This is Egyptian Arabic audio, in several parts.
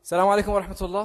Assalamu alaikum wa rahmatullah.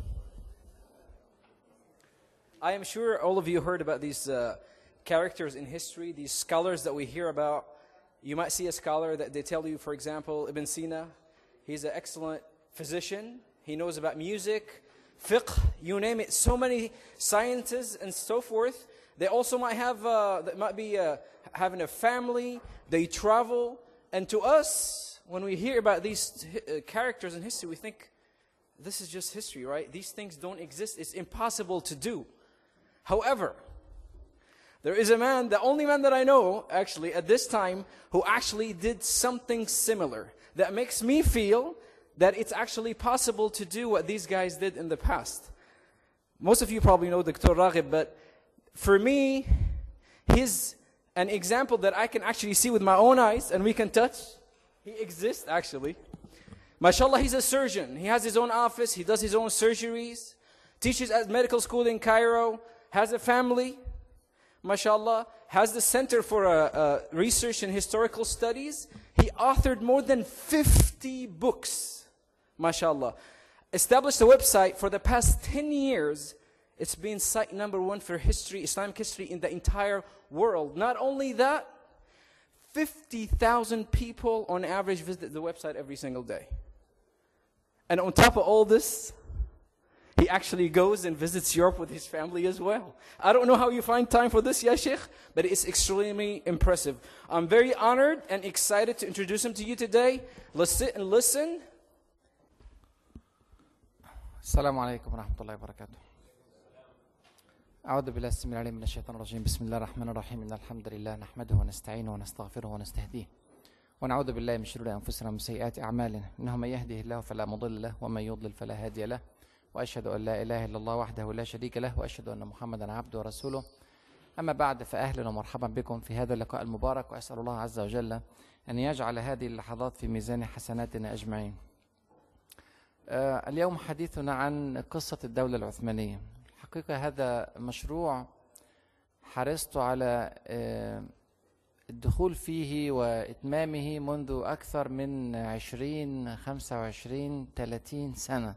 I am sure all of you heard about these uh, characters in history, these scholars that we hear about. You might see a scholar that they tell you, for example, Ibn Sina. He's an excellent physician. He knows about music, fiqh, you name it. So many sciences and so forth. They also might have, uh, that might be uh, having a family. They travel. And to us, when we hear about these uh, characters in history, we think, this is just history, right? These things don't exist. It's impossible to do. However, there is a man, the only man that I know, actually, at this time, who actually did something similar that makes me feel that it's actually possible to do what these guys did in the past. Most of you probably know Dr. Raghib, but for me, he's an example that I can actually see with my own eyes and we can touch. He exists, actually. MashaAllah, he's a surgeon. He has his own office. He does his own surgeries. Teaches at medical school in Cairo. Has a family. MashaAllah. Has the Center for uh, uh, Research and Historical Studies. He authored more than 50 books. MashaAllah. Established a website for the past 10 years. It's been site number one for history, Islamic history in the entire world. Not only that, 50,000 people on average visit the website every single day. And on top of all this, he actually goes and visits Europe with his family as well. I don't know how you find time for this, ya Sheikh, but it's extremely impressive. I'm very honored and excited to introduce him to you today. Let's sit and listen. السلام عليكم ورحمة الله وبركاته أعوذ بالله السميع العليم من الشيطان الرجيم بسم الله الرحمن الرحيم إن الحمد لله نحمده ونستعينه ونستغفره ونستهديه ونعوذ بالله من شرور أنفسنا ومن سيئات أعمالنا إنه من يهده الله فلا مضل له ومن يضلل فلا هادي له وأشهد أن لا إله إلا الله وحده لا شريك له وأشهد أن محمدا عبده ورسوله أما بعد فأهلا ومرحبا بكم في هذا اللقاء المبارك وأسأل الله عز وجل أن يجعل هذه اللحظات في ميزان حسناتنا أجمعين آه، اليوم حديثنا عن قصة الدولة العثمانية الحقيقة هذا مشروع حرصت على آه، الدخول فيه وإتمامه منذ أكثر من عشرين خمسة وعشرين ثلاثين سنة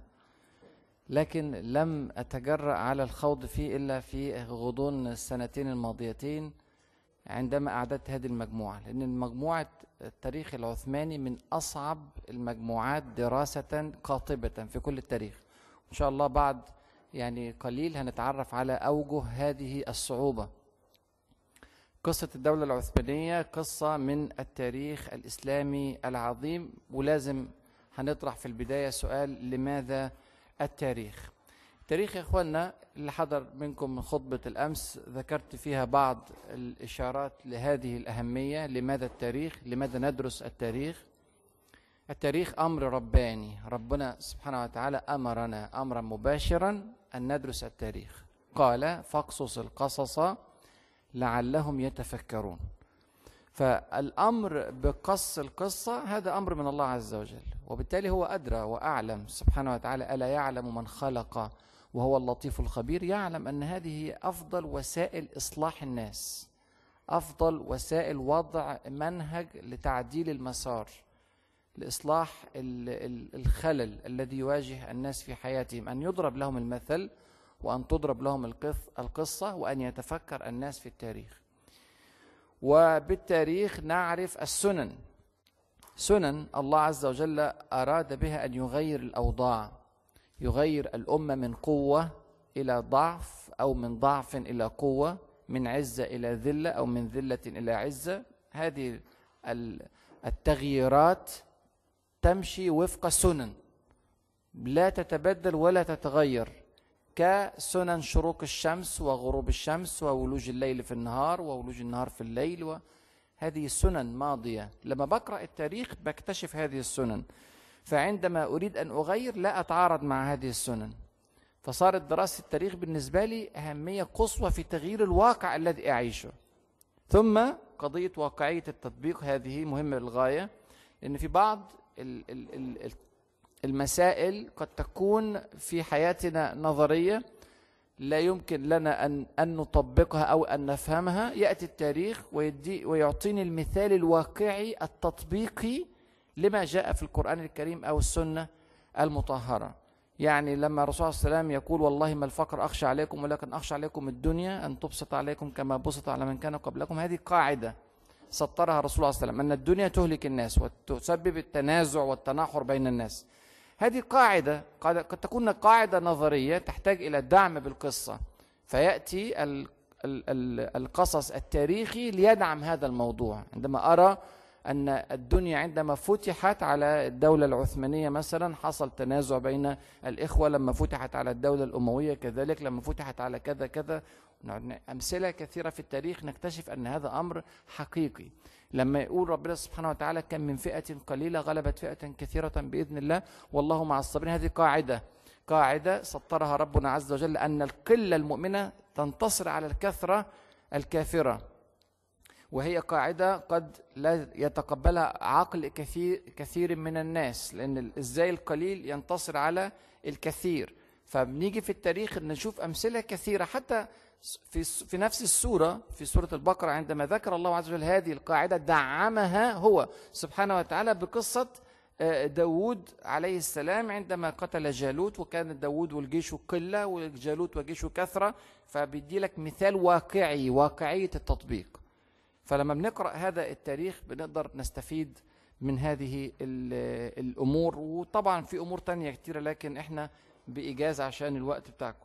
لكن لم أتجرأ على الخوض فيه إلا في غضون السنتين الماضيتين عندما أعددت هذه المجموعة لأن مجموعة التاريخ العثماني من أصعب المجموعات دراسة قاطبة في كل التاريخ إن شاء الله بعد يعني قليل هنتعرف على أوجه هذه الصعوبة قصة الدولة العثمانية قصة من التاريخ الإسلامي العظيم ولازم هنطرح في البداية سؤال لماذا التاريخ التاريخ يا اخوانا اللي حضر منكم من خطبة الأمس ذكرت فيها بعض الإشارات لهذه الأهمية لماذا التاريخ لماذا ندرس التاريخ التاريخ أمر رباني ربنا سبحانه وتعالى أمرنا أمرا مباشرا أن ندرس التاريخ قال فاقصص القصص لعلهم يتفكرون فالأمر بقص القصة هذا أمر من الله عز وجل وبالتالي هو أدرى وأعلم سبحانه وتعالى ألا يعلم من خلق وهو اللطيف الخبير يعلم أن هذه هي أفضل وسائل إصلاح الناس أفضل وسائل وضع منهج لتعديل المسار لإصلاح ال- ال- الخلل الذي يواجه الناس في حياتهم أن يضرب لهم المثل وأن تضرب لهم القص- القصة وأن يتفكر الناس في التاريخ وبالتاريخ نعرف السنن سنن الله عز وجل أراد بها أن يغير الأوضاع يغير الأمة من قوة إلى ضعف أو من ضعف إلى قوة من عزة إلى ذلة أو من ذلة إلى عزة هذه ال- التغييرات تمشي وفق سنن لا تتبدل ولا تتغير كسنن شروق الشمس وغروب الشمس وولوج الليل في النهار وولوج النهار في الليل وهذه سنن ماضية لما بقرأ التاريخ بكتشف هذه السنن فعندما أريد أن أغير لا أتعارض مع هذه السنن فصارت دراسة التاريخ بالنسبة لي أهمية قصوى في تغيير الواقع الذي أعيشه ثم قضية واقعية التطبيق هذه مهمة للغاية لأن في بعض ال- ال- ال- ال- المسائل قد تكون في حياتنا نظرية لا يمكن لنا أن أن نطبقها أو أن نفهمها يأتي التاريخ ويدي ويعطيني المثال الواقعي التطبيقي لما جاء في القرآن الكريم أو السنة المطهرة يعني لما الرسول صلى الله عليه وسلم يقول والله ما الفقر أخشى عليكم ولكن أخشى عليكم الدنيا أن تبسط عليكم كما بسط على من كان قبلكم هذه قاعدة سطرها الرسول صلى الله عليه وسلم أن الدنيا تهلك الناس وتسبب التنازع والتناحر بين الناس هذه قاعدة قد تكون قاعدة نظرية تحتاج إلى دعم بالقصة فيأتي القصص التاريخي ليدعم هذا الموضوع عندما أرى أن الدنيا عندما فتحت على الدولة العثمانية مثلا حصل تنازع بين الإخوة لما فتحت على الدولة الأموية كذلك لما فتحت على كذا كذا أمثلة كثيرة في التاريخ نكتشف أن هذا أمر حقيقي لما يقول ربنا سبحانه وتعالى كم من فئة قليلة غلبت فئة كثيرة بإذن الله والله مع الصابرين هذه قاعدة قاعدة سطرها ربنا عز وجل أن القلة المؤمنة تنتصر على الكثرة الكافرة وهي قاعدة قد لا يتقبلها عقل كثير كثير من الناس لأن ازاي القليل ينتصر على الكثير فبنيجي في التاريخ نشوف أمثلة كثيرة حتى في في نفس السورة في سورة البقرة عندما ذكر الله عز وجل هذه القاعدة دعمها هو سبحانه وتعالى بقصة آه، داود عليه السلام عندما قتل جالوت وكان داود والجيش قلة وجالوت وجيشه كثرة فبيدي لك مثال واقعي واقعية التطبيق فلما بنقرأ هذا التاريخ بنقدر نستفيد من هذه الأمور وطبعا في أمور تانية كتيرة لكن احنا بإجازة عشان الوقت بتاعكم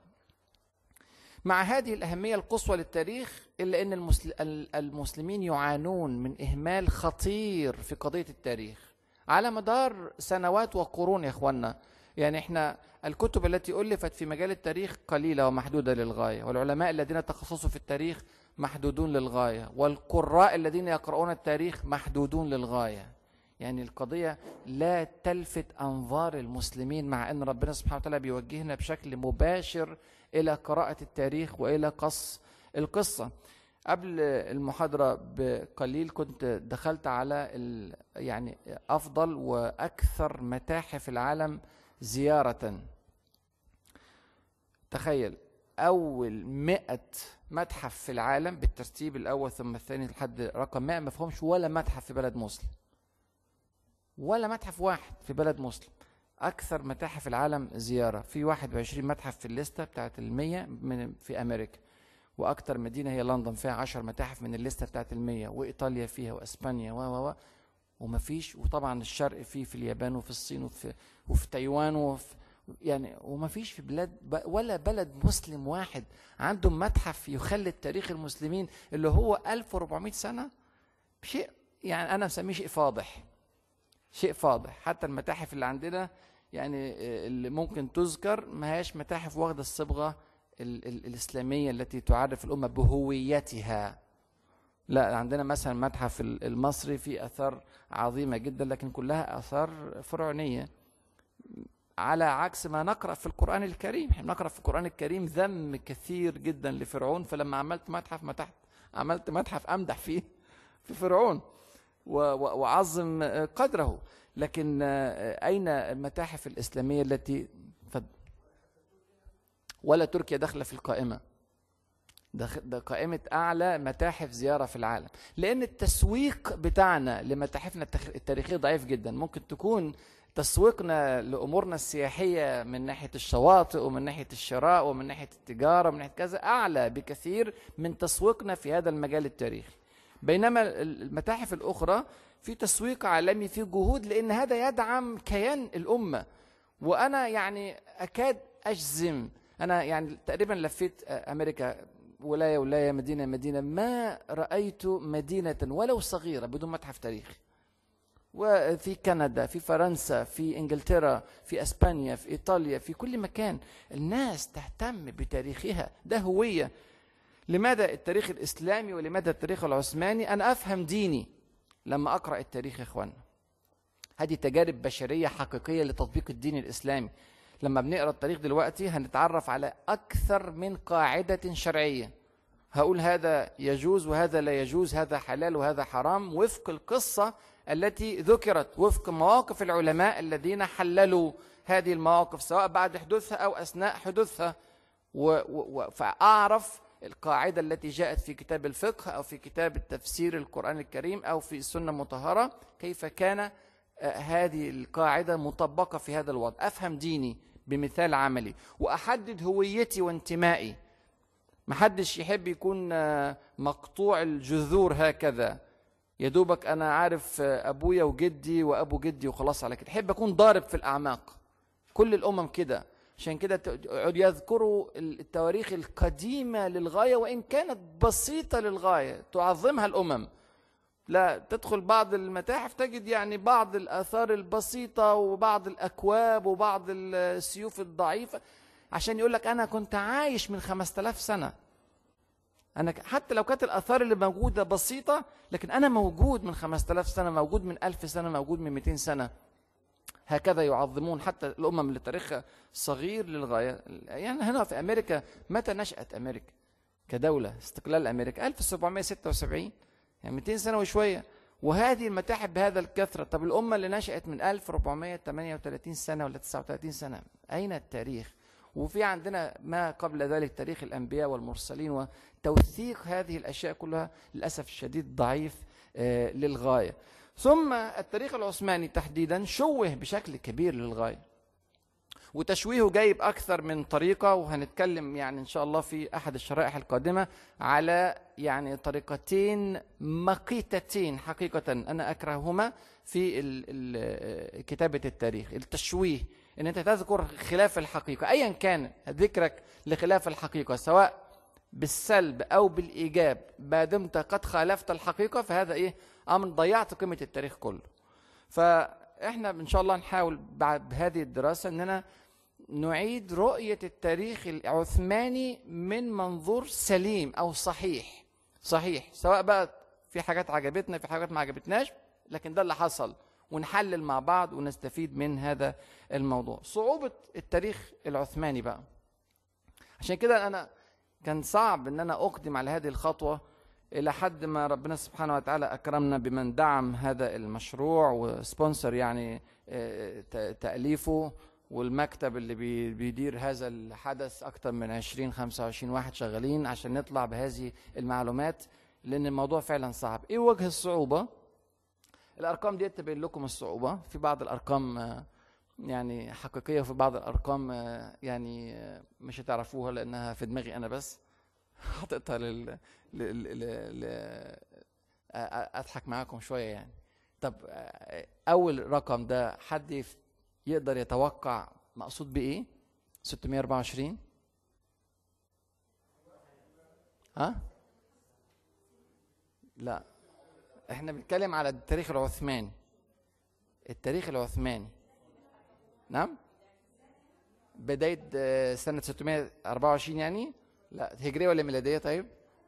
مع هذه الأهمية القصوى للتاريخ إلا أن المسلمين يعانون من إهمال خطير في قضية التاريخ على مدار سنوات وقرون يا إخوانا يعني احنا الكتب التي ألفت في مجال التاريخ قليلة ومحدودة للغاية والعلماء الذين تخصصوا في التاريخ محدودون للغاية والقراء الذين يقرؤون التاريخ محدودون للغاية يعني القضية لا تلفت أنظار المسلمين مع أن ربنا سبحانه وتعالى بيوجهنا بشكل مباشر إلى قراءة التاريخ وإلى قص القصة قبل المحاضرة بقليل كنت دخلت على يعني أفضل وأكثر متاحف العالم زيارة تخيل أول مئة متحف في العالم بالترتيب الأول ثم الثاني لحد رقم 100 ما فيهمش ولا متحف في بلد مسلم ولا متحف واحد في بلد مسلم أكثر متاحف العالم زيارة في 21 متحف في الليستة بتاعت المية من في أمريكا وأكثر مدينة هي لندن فيها 10 متاحف من الليستة بتاعت المية وإيطاليا فيها وأسبانيا و و و ومفيش وطبعا الشرق فيه في اليابان وفي الصين وفي وفي تايوان وفي يعني وما فيش في بلاد ولا بلد مسلم واحد عنده متحف يخلد تاريخ المسلمين اللي هو 1400 سنة شيء يعني أنا مسميه شيء فاضح شيء فاضح حتى المتاحف اللي عندنا يعني اللي ممكن تذكر ما هياش متاحف واخدة الصبغة ال ال الإسلامية التي تعرف الأمة بهويتها لا عندنا مثلا متحف المصري فيه آثار عظيمة جدا لكن كلها آثار فرعونية على عكس ما نقرأ في القرآن الكريم احنا نقرأ في القرآن الكريم ذم كثير جدا لفرعون فلما عملت متحف متحت عملت متحف أمدح فيه في فرعون وعظم قدره لكن أين المتاحف الإسلامية التي ولا تركيا داخلة في القائمة ده قائمة أعلى متاحف زيارة في العالم لأن التسويق بتاعنا لمتاحفنا التاريخية ضعيف جدا ممكن تكون تسويقنا لامورنا السياحيه من ناحيه الشواطئ ومن ناحيه الشراء ومن ناحيه التجاره ومن ناحيه كذا اعلى بكثير من تسويقنا في هذا المجال التاريخي بينما المتاحف الاخرى في تسويق عالمي في جهود لان هذا يدعم كيان الامه وانا يعني اكاد اجزم انا يعني تقريبا لفيت امريكا ولايه ولايه مدينه مدينه ما رايت مدينه ولو صغيره بدون متحف تاريخي وفي كندا في فرنسا في انجلترا في اسبانيا في ايطاليا في كل مكان الناس تهتم بتاريخها ده هويه لماذا التاريخ الاسلامي ولماذا التاريخ العثماني انا افهم ديني لما اقرا التاريخ يا اخوانا هذه تجارب بشريه حقيقيه لتطبيق الدين الاسلامي لما بنقرا التاريخ دلوقتي هنتعرف على اكثر من قاعده شرعيه هقول هذا يجوز وهذا لا يجوز هذا حلال وهذا حرام وفق القصه التي ذكرت وفق مواقف العلماء الذين حللوا هذه المواقف سواء بعد حدوثها او اثناء حدوثها و... و... فاعرف القاعده التي جاءت في كتاب الفقه او في كتاب التفسير القران الكريم او في السنه المطهره كيف كان آه، هذه القاعده مطبقه في هذا الوضع افهم ديني بمثال عملي واحدد هويتي وانتمائي محدش يحب يكون آه، مقطوع الجذور هكذا يا دوبك انا عارف آه، ابويا وجدي وابو جدي وخلاص على كده احب اكون ضارب في الاعماق كل الامم كده عشان كده يذكروا التواريخ القديمه للغايه وان كانت بسيطه للغايه تعظمها الامم لا تدخل بعض المتاحف تجد يعني بعض الاثار البسيطه وبعض الاكواب وبعض السيوف الضعيفه عشان يقول لك انا كنت عايش من 5000 سنه انا حتى لو كانت الاثار اللي موجوده بسيطه لكن انا موجود من 5000 سنه موجود من 1000 سنه موجود من 200 سنه هكذا يعظمون حتى الامم اللي تاريخها صغير للغايه يعني هنا في امريكا متى نشات امريكا كدوله استقلال امريكا 1776 يعني 200 سنه وشويه وهذه المتاحف بهذا الكثره طب الامه اللي نشات من 1438 سنه ولا 39 سنه اين التاريخ وفي عندنا ما قبل ذلك تاريخ الانبياء والمرسلين وتوثيق هذه الاشياء كلها للاسف الشديد ضعيف آه، للغايه ثم التاريخ العثماني تحديدا شوه بشكل كبير للغايه وتشويهه جايب اكثر من طريقه وهنتكلم يعني ان شاء الله في احد الشرائح القادمه على يعني طريقتين مقيتتين حقيقه انا اكرههما في كتابه التاريخ التشويه ان انت تذكر خلاف الحقيقه ايا كان ذكرك لخلاف الحقيقه سواء بالسلب او بالايجاب ما دمت قد خالفت الحقيقه فهذا ايه امر ضيعت قيمه التاريخ كله فاحنا ان شاء الله نحاول بعد هذه الدراسه اننا نعيد رؤيه التاريخ العثماني من منظور سليم او صحيح صحيح سواء بقى في حاجات عجبتنا في حاجات ما عجبتناش لكن ده اللي حصل ونحلل مع بعض ونستفيد من هذا الموضوع صعوبة التاريخ العثماني بقى عشان كده أنا كان صعب أن أنا أقدم على هذه الخطوة إلى حد ما ربنا سبحانه وتعالى أكرمنا بمن دعم هذا المشروع وسبونسر يعني آه، تأليفه والمكتب اللي بيدير هذا الحدث أكثر من 20 25 واحد شغالين عشان نطلع بهذه المعلومات لأن الموضوع فعلا صعب إيه وجه الصعوبة؟ الارقام دي تبين لكم الصعوبه في بعض الارقام آه، يعني حقيقيه وفي بعض الارقام آه، يعني آه، مش هتعرفوها لانها في دماغي انا بس حطيتها لل... لل... لل... اضحك معاكم شويه يعني طب اول رقم ده حد يقدر يتوقع مقصود بايه 624 ها لا احنا بنتكلم على التاريخ العثماني التاريخ العثماني نعم بداية آه، سنة 624 يعني لا هجرية ولا ميلادية طيب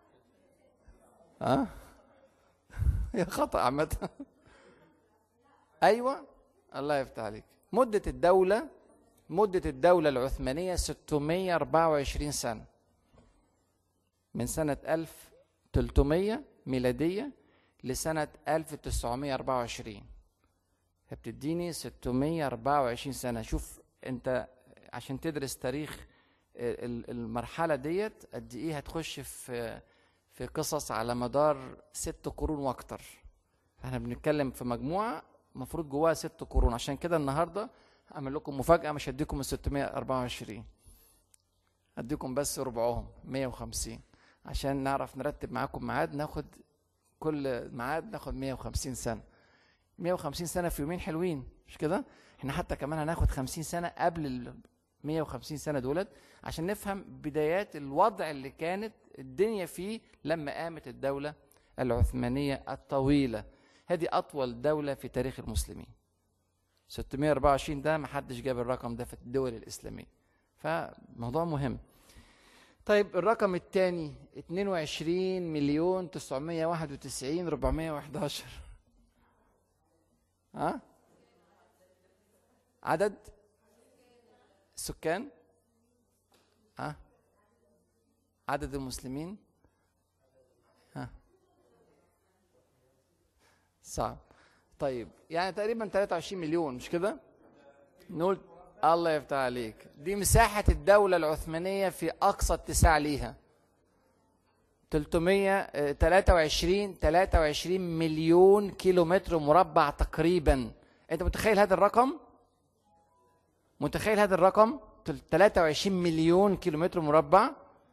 ها أه؟ يا خطأ عامة أيوة الله يفتح عليك مدة الدولة مدة الدولة العثمانية 624 سنة من سنة 1300 ميلادية لسنة 1924 فبتديني 624 سنة شوف انت عشان تدرس تاريخ المرحلة ديت قد ايه هتخش في في قصص على مدار ست قرون واكتر احنا بنتكلم في مجموعة المفروض جواها ست قرون عشان كده النهارده اعمل لكم مفاجأة مش هديكم ال 624 هديكم بس ربعهم 150 عشان نعرف نرتب معاكم ميعاد ناخد كل ميعاد ناخد 150 سنه 150 سنه في يومين حلوين مش كده احنا حتى كمان هناخد 50 سنه قبل ال 150 سنه دولت عشان نفهم بدايات الوضع اللي كانت الدنيا فيه لما قامت الدوله العثمانيه الطويله هذه اطول دوله في تاريخ المسلمين 624 ده ما حدش جاب الرقم ده في الدول الاسلاميه فموضوع مهم طيب الرقم الثاني 22 مليون 991 411 ها عدد السكان ها عدد المسلمين ها صعب طيب يعني تقريبا 23 مليون مش كده نقول الله يفتح عليك دي مساحة الدولة العثمانية في أقصى اتساع ليها 323 23 مليون كيلو متر مربع تقريبا انت متخيل هذا الرقم متخيل هذا الرقم 23 مليون كيلومتر مربع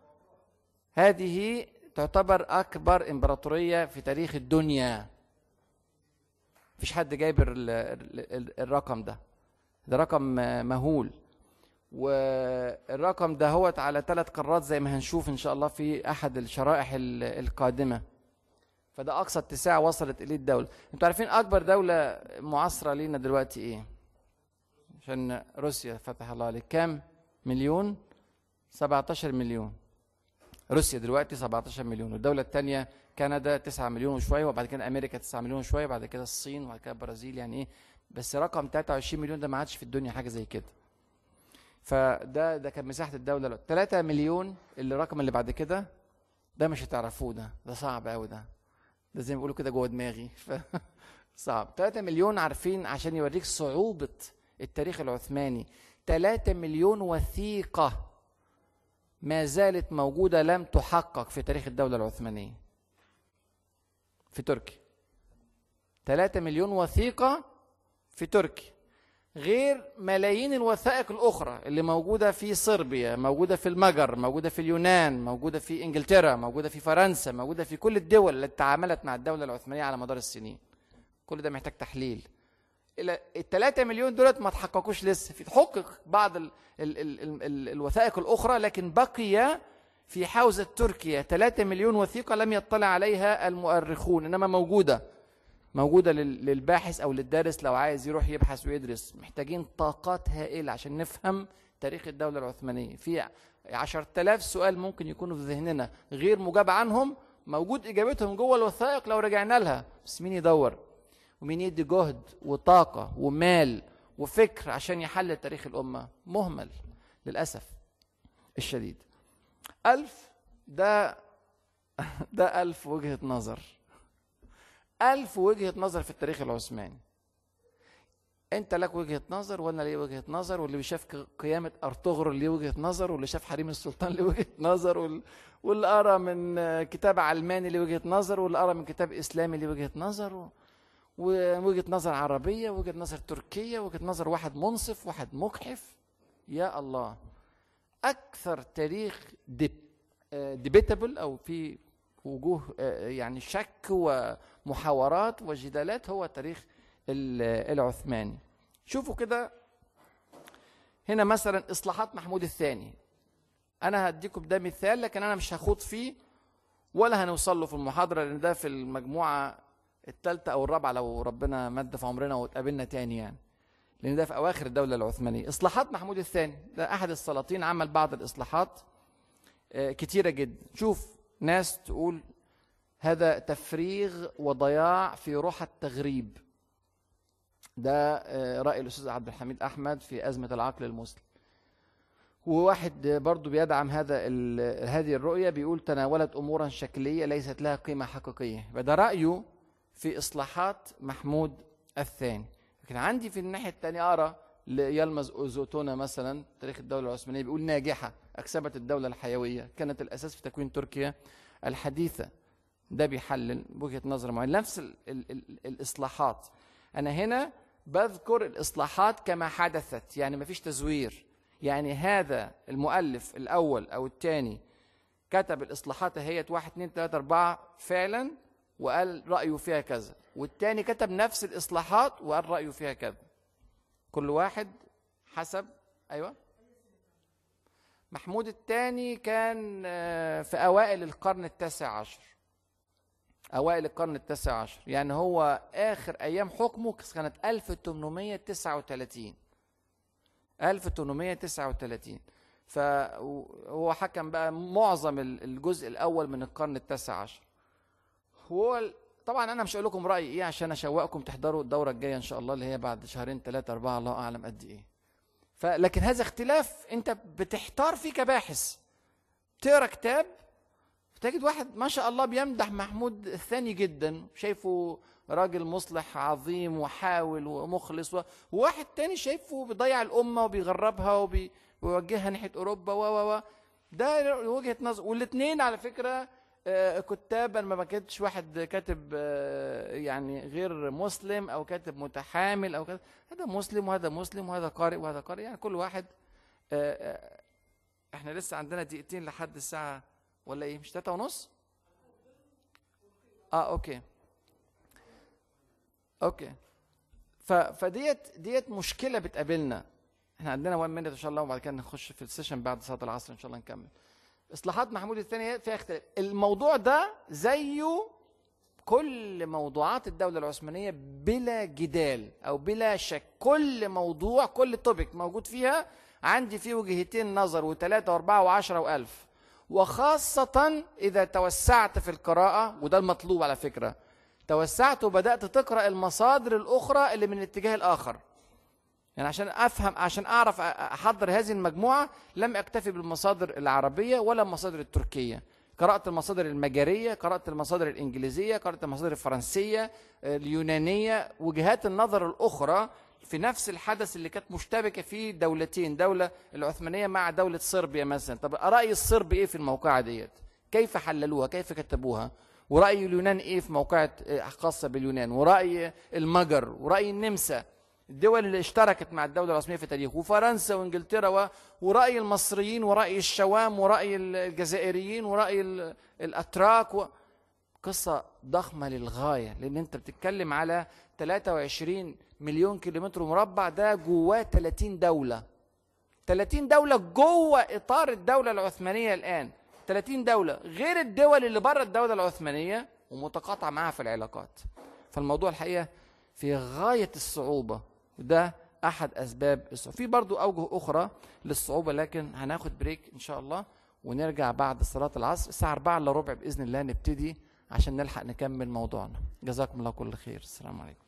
هذه تعتبر اكبر امبراطوريه في تاريخ الدنيا مفيش حد جايب الرقم ده ده رقم مهول والرقم ده هو على ثلاث قارات زي ما هنشوف ان شاء الله في احد الشرائح القادمه فده اقصى اتساع وصلت اليه الدوله انتوا عارفين اكبر دوله معاصره لينا دلوقتي ايه عشان روسيا فتح الله عليك كام مليون 17 مليون روسيا دلوقتي 17 مليون والدولة الثانية كندا 9 مليون وشوية وبعد كده أمريكا 9 مليون وشوية وبعد كده الصين وبعد كده البرازيل يعني إيه بس رقم 23 مليون ده ما عادش في الدنيا حاجة زي كده فده ده كان مساحة الدولة 3 مليون اللي الرقم اللي بعد كده ده مش هتعرفوه ده ده صعب قوي ده ده زي ما بيقولوا كده جوه دماغي ف صعب 3 مليون عارفين عشان يوريك صعوبة التاريخ العثماني 3 مليون وثيقة ما زالت موجودة لم تحقق في تاريخ الدولة العثمانية في تركيا 3 مليون وثيقة في تركيا غير ملايين الوثائق الأخرى اللي موجودة في صربيا موجودة في المجر موجودة في اليونان موجودة في إنجلترا موجودة في فرنسا موجودة في كل الدول التي تعاملت مع الدولة العثمانية على مدار السنين كل ده محتاج تحليل الى الثلاثة مليون دولت ما تحققوش لسه في تحقق بعض ال ال ال ال ال الوثائق الاخرى لكن بقي في حوزة تركيا 3 مليون وثيقة لم يطلع عليها المؤرخون انما موجودة موجودة للباحث او للدارس لو عايز يروح يبحث ويدرس محتاجين طاقات هائلة عشان نفهم تاريخ الدولة العثمانية في 10000 سؤال ممكن يكونوا في ذهننا غير مجاب عنهم موجود اجابتهم جوه الوثائق لو رجعنا لها بس مين يدور ومين يدي جهد وطاقة ومال وفكر عشان يحلل تاريخ الأمة مهمل للأسف الشديد ألف ده ده ألف وجهة نظر ألف وجهة نظر في التاريخ العثماني انت لك وجهه نظر وانا لي وجهه نظر واللي شاف قيامه ارطغرل ليه وجهه نظر واللي شاف حريم السلطان ليه وجهه نظر واللي قرا من كتاب علماني ليه وجهه نظر واللي قرا من كتاب اسلامي ليه وجهه نظر ووجهه نظر عربيه وجهه نظر تركيه وجهه نظر واحد منصف واحد مجحف يا الله اكثر تاريخ ديبيتابل او في وجوه يعني شك ومحاورات وجدالات هو تاريخ العثماني شوفوا كده هنا مثلا اصلاحات محمود الثاني انا هديكم ده مثال لكن انا مش هخوض فيه ولا هنوصل له في المحاضره لان ده في المجموعه الثالثة أو الرابعة لو ربنا مد في عمرنا واتقابلنا تاني يعني لأن ده في أواخر الدولة العثمانية إصلاحات محمود الثاني ده أحد السلاطين عمل بعض الإصلاحات كتيرة جدا شوف ناس تقول هذا تفريغ وضياع في روح التغريب ده رأي الأستاذ عبد الحميد أحمد في أزمة العقل المسلم وواحد برضه بيدعم هذا هذه الرؤية بيقول تناولت أمورا شكلية ليست لها قيمة حقيقية ده رأيه في اصلاحات محمود الثاني لكن عندي في الناحيه الثانيه اقرا ليلمز اوزوتونا مثلا تاريخ الدوله العثمانيه بيقول ناجحه اكسبت الدوله الحيويه كانت الاساس في تكوين تركيا الحديثه ده بيحلل بوجهه نظر معينه نفس ال ال ال الاصلاحات انا هنا بذكر الاصلاحات كما حدثت يعني ما فيش تزوير يعني هذا المؤلف الاول او الثاني كتب الاصلاحات هي واحد اثنين ثلاثة أربعة فعلا وقال رأيه فيها كذا والتاني كتب نفس الإصلاحات وقال رأيه فيها كذا كل واحد حسب أيوة محمود الثاني كان في أوائل القرن التاسع عشر أوائل القرن التاسع عشر يعني هو آخر أيام حكمه كانت 1839 1839 فهو حكم بقى معظم الجزء الأول من القرن التاسع عشر هو طبعا انا مش هقول لكم رايي ايه عشان اشوقكم تحضروا الدوره الجايه ان شاء الله اللي هي بعد شهرين ثلاثه اربعه الله اعلم قد ايه فلكن هذا اختلاف انت بتحتار فيه كباحث تقرا كتاب تجد واحد ما شاء الله بيمدح محمود الثاني جدا شايفه راجل مصلح عظيم وحاول ومخلص وواحد تاني شايفه بيضيع الامه وبيغربها وبيوجهها ناحيه اوروبا و و ده وجهه نظر والاثنين على فكره آه، كتاب انا ما كتبتش واحد كاتب آه، يعني غير مسلم او كاتب متحامل او كذا هذا مسلم وهذا مسلم وهذا قارئ وهذا قارئ يعني كل واحد آه، آه، احنا لسه عندنا دقيقتين لحد الساعه ولا ايه مش تلاتة ونص اه اوكي اوكي ف فديت ديت مشكله بتقابلنا احنا عندنا 1 مينت ان شاء الله وبعد كده نخش في السيشن بعد صلاه العصر ان شاء الله نكمل اصلاحات محمود الثانيه فيها اختلاف الموضوع ده زيه كل موضوعات الدوله العثمانيه بلا جدال او بلا شك كل موضوع كل توبيك موجود فيها عندي فيه وجهتين نظر وثلاثه واربعه وعشره والف وخاصه اذا توسعت في القراءه وده المطلوب على فكره توسعت وبدات تقرا المصادر الاخرى اللي من الاتجاه الاخر يعني عشان افهم عشان اعرف احضر هذه المجموعه لم اكتفي بالمصادر العربيه ولا المصادر التركيه قرات المصادر المجريه قرات المصادر الانجليزيه قرات المصادر الفرنسيه اليونانيه وجهات النظر الاخرى في نفس الحدث اللي كانت مشتبكه فيه دولتين دوله العثمانيه مع دوله صربيا مثلا طب راي الصرب ايه في الموقعه ديت كيف حللوها كيف كتبوها وراي اليونان ايه في موقعه خاصه باليونان وراي المجر وراي النمسا الدول اللي اشتركت مع الدولة العثمانية في تاريخ وفرنسا وانجلترا و... ورأي المصريين ورأي الشوام ورأي الجزائريين ورأي ال... الأتراك و... قصة ضخمة للغاية لأن أنت بتتكلم على 23 مليون كيلومتر مربع ده جواه 30 دولة 30 دولة جوه إطار الدولة العثمانية الآن 30 دولة غير الدول اللي بره الدولة العثمانية ومتقاطعة معها في العلاقات فالموضوع الحقيقة في غاية الصعوبة وده أحد أسباب الصعوبة في برضو أوجه أخرى للصعوبة لكن هناخد بريك إن شاء الله ونرجع بعد صلاة العصر الساعة 4 إلا ربع بإذن الله نبتدي عشان نلحق نكمل موضوعنا جزاكم الله كل خير السلام عليكم